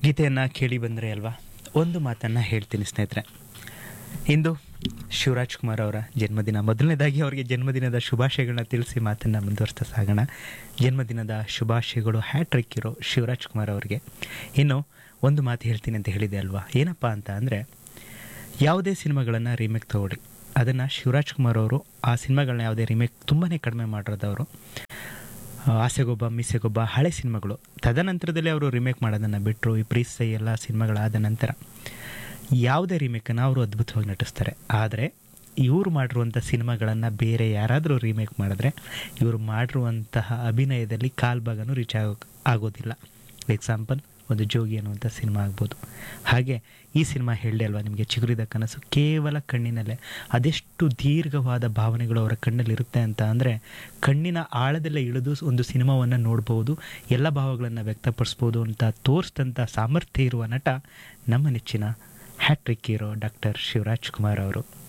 ಗೀತೆಯನ್ನು ಕೇಳಿ ಬಂದರೆ ಅಲ್ವಾ ಒಂದು ಮಾತನ್ನು ಹೇಳ್ತೀನಿ ಸ್ನೇಹಿತರೆ ಇಂದು ಶಿವರಾಜ್ ಕುಮಾರ್ ಅವರ ಜನ್ಮದಿನ ಮೊದಲನೇದಾಗಿ ಅವರಿಗೆ ಜನ್ಮದಿನದ ಶುಭಾಶಯಗಳನ್ನ ತಿಳಿಸಿ ಮಾತನ್ನು ಮುಂದುವರಿಸ್ತಾ ಸಾಗೋಣ ಜನ್ಮದಿನದ ಶುಭಾಶಯಗಳು ಹ್ಯಾಟ್ರಿಕ್ ಇರೋ ಶಿವರಾಜ್ ಕುಮಾರ್ ಅವರಿಗೆ ಇನ್ನು ಒಂದು ಮಾತು ಹೇಳ್ತೀನಿ ಅಂತ ಹೇಳಿದೆ ಅಲ್ವಾ ಏನಪ್ಪ ಅಂತ ಅಂದರೆ ಯಾವುದೇ ಸಿನಿಮಾಗಳನ್ನು ರೀಮೇಕ್ ತಗೊಳ್ಳಿ ಅದನ್ನು ಶಿವರಾಜ್ ಕುಮಾರ್ ಅವರು ಆ ಸಿನಿಮಾಗಳನ್ನ ಯಾವುದೇ ರೀಮೇಕ್ ತುಂಬಾ ಕಡಿಮೆ ಮಾಡಿರೋದವರು ಆಸೆಗೊಬ್ಬ ಮೀಸೆಗೊಬ್ಬ ಹಳೆ ಸಿನಿಮಾಗಳು ತದನಂತರದಲ್ಲಿ ಅವರು ರಿಮೇಕ್ ಮಾಡೋದನ್ನು ಬಿಟ್ಟರು ಈ ಪ್ರೀಸ್ ಸೈ ಎಲ್ಲ ಸಿನಿಮಾಗಳಾದ ನಂತರ ಯಾವುದೇ ರಿಮೇಕನ್ನು ಅವರು ಅದ್ಭುತವಾಗಿ ನಟಿಸ್ತಾರೆ ಆದರೆ ಇವರು ಮಾಡಿರುವಂಥ ಸಿನಿಮಾಗಳನ್ನು ಬೇರೆ ಯಾರಾದರೂ ರೀಮೇಕ್ ಮಾಡಿದ್ರೆ ಇವರು ಮಾಡಿರುವಂತಹ ಅಭಿನಯದಲ್ಲಿ ಕಾಲು ಭಾಗನೂ ರೀಚ್ ಆಗೋ ಆಗೋದಿಲ್ಲ ಎಕ್ಸಾಂಪಲ್ ಒಂದು ಜೋಗಿ ಅನ್ನುವಂಥ ಸಿನಿಮಾ ಆಗ್ಬೋದು ಹಾಗೆ ಈ ಸಿನಿಮಾ ಹೇಳದೆ ಅಲ್ವಾ ನಿಮಗೆ ಚಿಗುರಿದ ಕನಸು ಕೇವಲ ಕಣ್ಣಿನಲ್ಲೇ ಅದೆಷ್ಟು ದೀರ್ಘವಾದ ಭಾವನೆಗಳು ಅವರ ಕಣ್ಣಲ್ಲಿ ಇರುತ್ತೆ ಅಂತ ಅಂದರೆ ಕಣ್ಣಿನ ಆಳದಲ್ಲೇ ಇಳಿದು ಒಂದು ಸಿನಿಮಾವನ್ನು ನೋಡ್ಬೋದು ಎಲ್ಲ ಭಾವಗಳನ್ನು ವ್ಯಕ್ತಪಡಿಸ್ಬೋದು ಅಂತ ತೋರಿಸಿದಂಥ ಸಾಮರ್ಥ್ಯ ಇರುವ ನಟ ನಮ್ಮ ನೆಚ್ಚಿನ hat-trick hero doctor Shivaraj Kumar ಅವರು